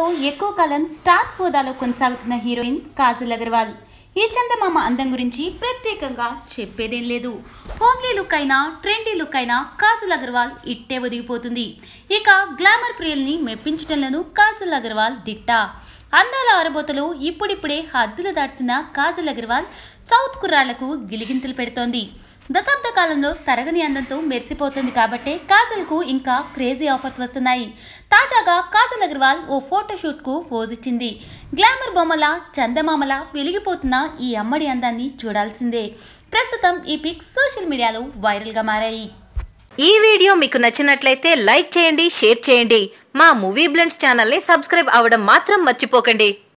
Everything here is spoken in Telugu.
ఎక్కువ కాలం స్టార్ హోదాలో కొనసాగుతున్న హీరోయిన్ కాజల్ అగర్వాల్ ఈ చందమామ అందం గురించి ప్రత్యేకంగా చెప్పేదేం లేదు హోమ్లీ లుక్ అయినా ట్రెండీ లుక్ అయినా కాజల్ అగర్వాల్ ఇట్టే ఒదిగిపోతుంది ఇక గ్లామర్ ప్రియుల్ని మెప్పించడంలోనూ కాజల్ అగర్వాల్ దిట్ట అందాల ఆరబోతలు ఇప్పుడిప్పుడే హద్దులు దాటుతున్న కాజల్ అగర్వాల్ సౌత్ కుర్రాళ్లకు గిలిగింతలు పెడుతోంది దశాబ్ద కాలంలో తరగని అందంతో మెరిసిపోతుంది కాబట్టే కాజల్కు ఇంకా క్రేజీ ఆఫర్స్ వస్తున్నాయి తాజాగా కాజల్ అగర్వాల్ ఓ ఫోటోషూట్ కు పోజిచ్చింది గ్లామర్ బొమ్మల చందమామల వెలిగిపోతున్న ఈ అమ్మడి అందాన్ని చూడాల్సిందే ప్రస్తుతం ఈ పిక్స్ సోషల్ మీడియాలో వైరల్ గా మారాయి ఈ వీడియో మీకు నచ్చినట్లయితే లైక్ చేయండి షేర్ చేయండి మా మూవీ బ్లెండ్స్ ఛానల్ని సబ్స్క్రైబ్ అవ్వడం మాత్రం మర్చిపోకండి